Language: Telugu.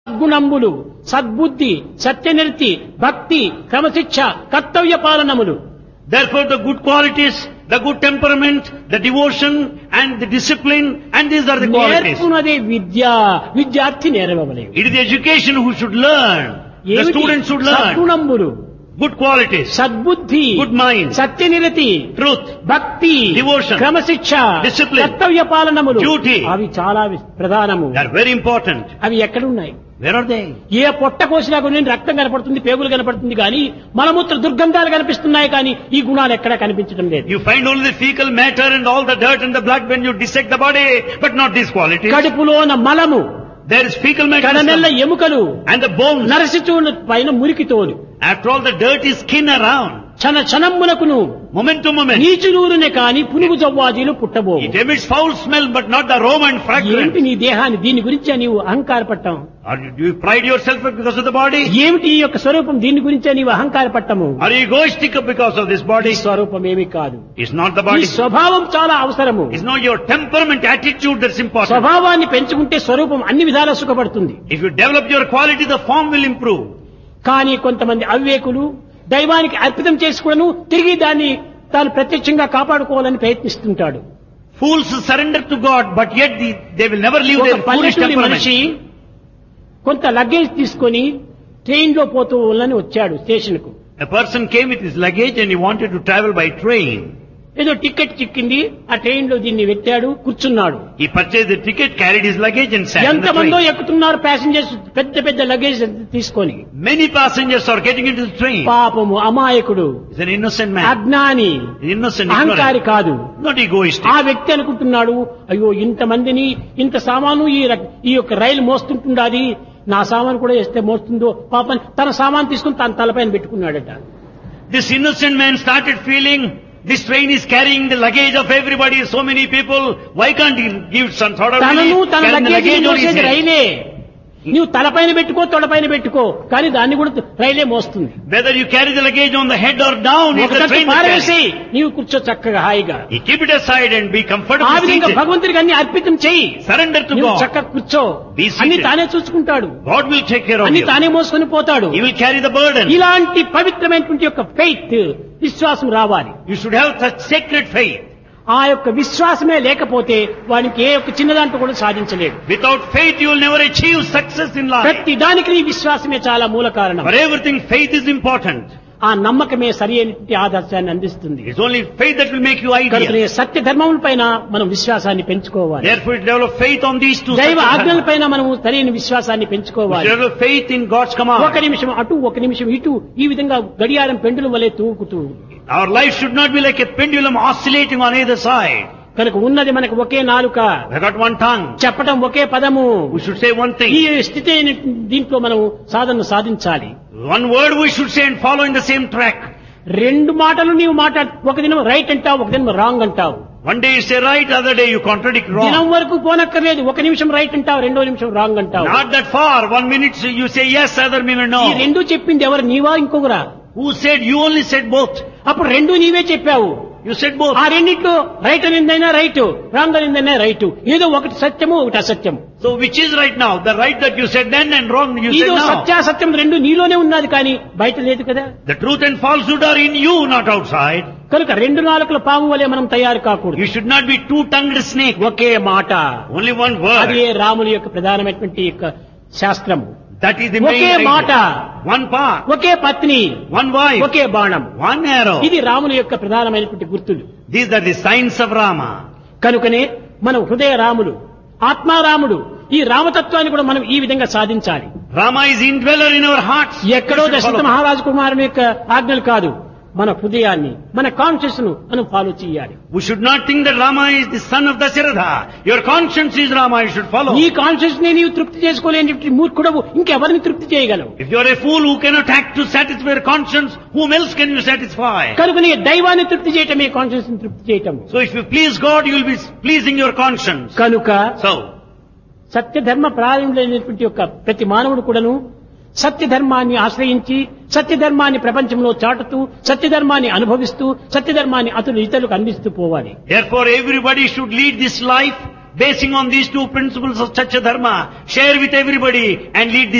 సద్గుణంబులు సద్బుద్ధి సత్యనిర్తి భక్తి క్రమశిక్ష కర్తవ్య పాలనములు Therefore the good qualities, the good temperament, the devotion and the discipline and these are the qualities. నేర్పునదే విద్య విద్యార్థి నేర్వవలేవు It is the education who should learn. The ఏమిటి? students should learn. సద్గుణంబులు Good qualities, సద్బుద్ధి Good mind. సత్యనిరతి truth, భక్తి Devotion. క్రమశిక్ష Discipline. కర్తవ్య పాలనములు Duty. అవి చాలా వి- ప్రధానము they are very important. అవి ఎక్కడున్నాయి Where are they? ఏ పొట్ట కోసినా కొన్ని రక్తం కనపడుతుంది పేగులు కనపడుతుంది కానీ మలమూత్ర దుర్గంధాలు కనిపిస్తున్నాయి కానీ ఈ గుణాలు ఎక్కడా కనిపించడం లేదు You find only the fecal matter and all the dirt and the blood when you dissect the body, but not these qualities. కడుపులోన మలము There is fecal matter కడనెల్ల ఎముకలు and the bones. నరసిచూడు పైన మురికితోలు After all the dirty skin around, క్షణ క్షణమునకును moment to moment, నీచునూరునే కాని పునుగు జవ్వాజీలు పుట్టబో it emits foul smell but not the aroma and ఏంటి fragrance. నీ దేహాన్ని దీని గురించే నీవు అహంకారపట్టం Are you, do you pride yourself because of the body? ఏమిటి ఈ యొక్క స్వరూపం దీని గురించే నీవు అహంకారపట్టము Are you egoistic because of this ఈ body? స్వరూపం ఏమి కాదు It's not the ఈ body. స్వభావం చాలా అవసరము It's not your temperament, attitude that's important. స్వభావాన్ని పెంచుకుంటే స్వరూపం అన్ని విధాలా సుఖపడుతుంది If you develop your quality, the form will improve. కానీ కొంతమంది అవివేకులు దైవానికి అర్పితం చేసుకును తిరిగి దాన్ని తాను ప్రత్యక్షంగా కాపాడుకోవాలని ప్రయత్నిస్తుంటాడు Fools surrender to God, but yet the, they will never leave ఒక their foolish పల్లెటూరి temperament. మనిషి కొంత లగేజ్ తీసుకొని ట్రైన్ లో పోతూ వాళ్ళని వచ్చాడు స్టేషన్ కు A person came with his luggage and he wanted to travel by train. ఏదో టికెట్ చిక్కింది ఆ ట్రైన్ లో దీన్ని పెట్టాడు కూర్చున్నాడు He purchased the ticket, carried his luggage and sat in the ఎంతమందో train. ఎక్కుతున్నారు ప్యాసింజర్స్ పెద్ద పెద్ద లగేజ్ తీసుకొని Many passengers are getting into the train. పాపము అమాయకుడు He's an innocent man. అజ్ఞాని Innocent, అహంకారి ignorant. కాదు Not egoistic. ఆ వ్యక్తి అనుకుంటున్నాడు అయ్యో ఇంతమందిని ఇంత సామాను ఈ రక్- ఈ యొక్క రైలు మోస్తుంటుండాది నా సామాను కూడా వేస్తే మోస్తుందో పాపం తన సామాను తీసుకుని తన తలపైన పెట్టుకున్నాడట This innocent man started feeling this train is carrying the luggage of everybody, so many people. Why can't he give some sort of తనను relief? తన Carrying the luggage luggage on his మోసేది head. రైలే నీవు తలపైన పెట్టుకో తొడపైన పెట్టుకో కానీ దాన్ని కూడా రైలే మోస్తుంది Whether you carry the luggage on the head or down, it's ఒక the తట్టు train that పారేసి carries. నీవు కూర్చో చక్కగా హాయిగా You keep it aside and be ఆ comfortable విధంగా seated. భగవంతుడికి అన్ని అర్పితం చెయ్యి Surrender to నువ్వు God. చక్కగా కూర్చో Be seated. అన్ని తానే చూసుకుంటాడు God will take care of అన్ని you. తానే మోసుకొని పోతాడు He will carry the burden. ఇలాంటి పవిత్రమైనటువంటి యొక్క ఫెయిత్ విశ్వాసం రావాలి You should have such sacred faith. ఆ యొక్క విశ్వాసమే లేకపోతే వానికి ఏ ఒక్క చిన్న దాంట్లో కూడా సాధించలేడు Without faith, you will never achieve success in life. ప్రతి దానికి నీ విశ్వాసమే చాలా మూల కారణం For everything, faith is important. ఆ నమ్మకమే సరి అయినటువంటి ఆదర్శాన్ని అందిస్తుంది It's only faith that will make you కనుకనే ideal. సత్య ధర్మముల పైన మనం విశ్వాసాన్ని పెంచుకోవాలి Therefore, you develop faith on these two. దైవ such ఆజ్ఞల dharmas. పైన మనము సరైన విశ్వాసాన్ని You పెంచుకోవాలి should develop faith in God's ఒక command. నిమిషం అటు ఒక నిమిషం ఇటు ఈ విధంగా గడియారం పెండుల వలె తూగుతూ Our life should not be like a pendulum oscillating on either side. కనుక ఉన్నది మనకు ఒకే నాలుక We have got one tongue. చెప్పటం ఒకే పదము We should say one ఈ thing. స్థితి అయిన దీంట్లో మనం సాధన సాధించాలి One word we should say and follow in the same track. రెండు మాటలు నీవు మాట్లాడు ఒక దినం రైట్ అంటావు ఒక దినం రాంగ్ అంటావు One day you say right, other day you contradict దినం wrong. వరకు పోనక్కర్లేదు ఒక నిమిషం రైట్ అంటావు రెండో నిమిషం రాంగ్ అంటావు Not that far. One minute you say yes, other minute ఈ no. రెండు చెప్పింది ఎవరు నీవా ఇంకొకరా Who said? You only said both. అప్పుడు రెండు నీవే చెప్పావు You said both. ఆ రెండిట్లో రైట్ అనిందైనా రైట్ రాంగ్ అనిందైనా రైట్ ఏదో ఒకటి సత్యము ఒకటి అసత్యం So which is right now? The right that you said then and wrong you said ఇదో now. సత్యాసత్యం రెండు నీలోనే ఉన్నది కానీ బయట లేదు కదా The truth and falsehood are in you, not outside. కనుక రెండు నాలుకల పాము వలె మనం తయారు కాకూడదు You should not be two-tongued snake. ఒకే మాట Only one అది word. రాముని యొక్క ప్రధానమైనటువంటి యొక్క శాస్త్రము That is the okay main మాట idea. One path, ఒకే పత్ని one wife, ఒకే బాణం one arrow. ఇది రాముని యొక్క ప్రధానమైనటువంటి గుర్తులు These are the signs of Rama. కనుకనే మనం హృదయ రాముడు ఆత్మారాముడు ఈ రామతత్వాన్ని కూడా మనం ఈ విధంగా సాధించాలి Rama is indweller in our hearts. ఎక్కడో We should దశరథ follow. మహారాజు కుమారుని యొక్క ఆజ్ఞలు కాదు మన హృదయాన్ని మన కాన్షియస్ ను మనం ఫాలో చేయాలి We should not think that Rama is the son of Dasharatha. Your conscience is Rama, you should follow. ఈ కాన్షియస్ ని నీవు తృప్తి చేసుకోలేని మూర్ఖుడవు ఇంకెవరిని తృప్తి చేయగలవు If you are a fool who cannot act to satisfy your conscience, whom else can you satisfy? కనుక నీ దైవాన్ని తృప్తి చేయటమే కాన్షియస్ ని తృప్తి చేయటం So if you please God, you will be pleasing your conscience. కనుక So, సత్యధర్మ ప్రారంభమైనటువంటి యొక్క ప్రతి మానవుడు కూడాను సత్యధర్మాన్ని ఆశ్రయించి సత్యధర్మాన్ని ప్రపంచంలో చాటుతూ సత్యధర్మాన్ని అనుభవిస్తూ సత్యధర్మాన్ని అతను ఇతరులకు అందిస్తూ పోవాలి therefore everybody should lead this life basing on these two principles of Satya Dharma, share with everybody and lead this